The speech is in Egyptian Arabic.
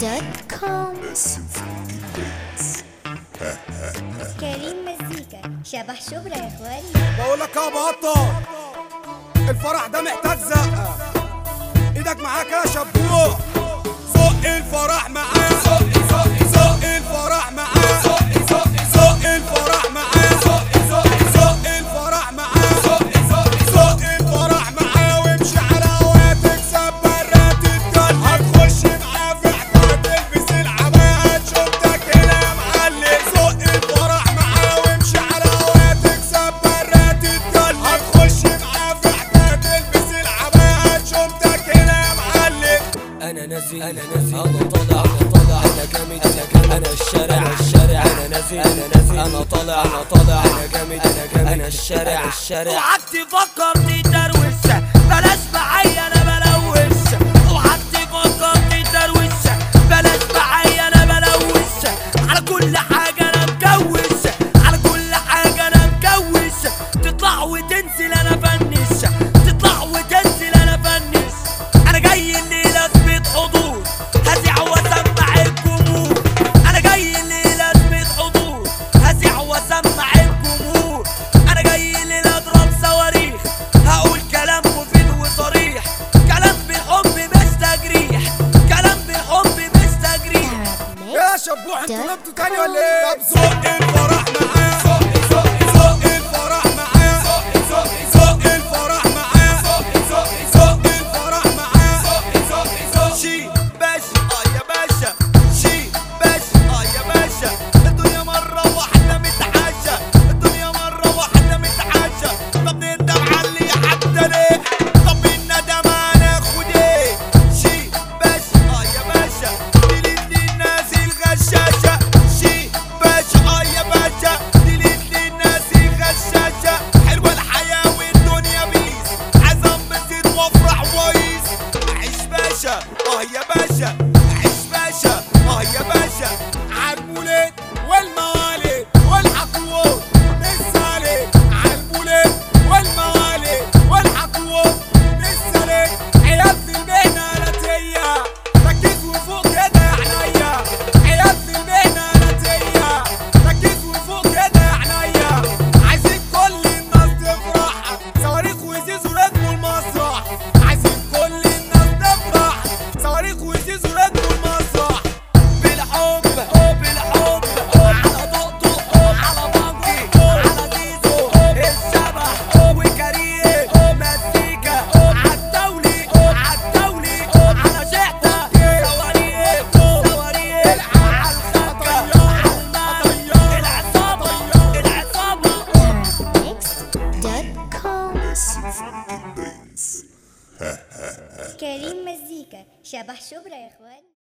دوت كوم كريم مزيكا شبح شبرا يا اخواني بقول لك يا بطل الفرح ده محتاج زقه ايدك معاك يا شبوح زق الفرح معاه زق زق زق الفرح معاه زق زق زق الفرح معاه زق زق زق الفرح معاه زق زق زق الفرح معاه وامشي على هوا تكسب برات الدنيا هتخش معاه في حكايه تلبس العباءه شفتك هنا يا معلم زق الفرح معاه وامشي على هوا تكسب برات الدنيا هتخش معاه في حكايه تلبس العباءه شفتك هنا يا معلم انا نازل انا نازل انا طالع انا طالع انا جامد انا جامد انا الشارع انا الشارع انا نازل انا نازل انا طالع انا طالع انا جامد انا جامد انا الشارع انا الشارع اوعك تفكر تدروش بلاش معايا انا بلوش اوعك تفكر تدروش بلاش معايا انا بلوش على كل حاجه انا مكوش على كل حاجه انا مكوش تطلع وتنزل انا فنش تطلع وتنزل انا فنش انا جاي الليله اثبت حضور هزيع واسمع الجمهور انا جاي الليله اثبت حضور هزيع واسمع الجمهور انا جاي الليله اضرب صواريخ هقول كلام مفيد وصريح كلام بالحب مش تجريح كلام بالحب مش تجريح يا شبوح انتوا نمتوا تاني ولا ايه؟ طب زق الفرح معاه زق زق زق الفرح معاه زق زق زق الفرح معاه زق زق زق الفرح معاه زق زق زق شي باشا اه يا باشا شي باشا اه يا باشا الدنيا مرة واحدة متعاشة الدنيا مرة واحدة متعاشة طب ندم علي حتى ليه طب الندم هناخد ايه شي باشا اه يا باشا دليل للناس الغشاشة شي باشا اه يا باشا دليل للناس الغشاشة حلوة الحياة والدنيا بيس عزم بزيد وافرح ويس عيش باشا اه يا باشا عيش باشا اه يا باشا عالمولد والموالد والحقوق لسه لك عالمولد والموالد والحقوق لسه لك عيال في المهنة نتية ركز وفوق كده يا عينيا عيال في المهنة نتية ركز وفوق كده يا عينيا عايزين كل الناس تفرح صواريخ وزيزو ركبوا المسرح عايزين كل الناس تفرح صواريخ وزيزو ركبوا المسرح بالحب بالحب على دقدق على بنكي على زيزو الشبح وكريم مزيكا عالدولي عالدولي على شحتة صواريخ صواريخ عالخكة عالمال العصابة العصابة ميكس دوت كوم كريم مزيكا شبح شبرا يا اخواني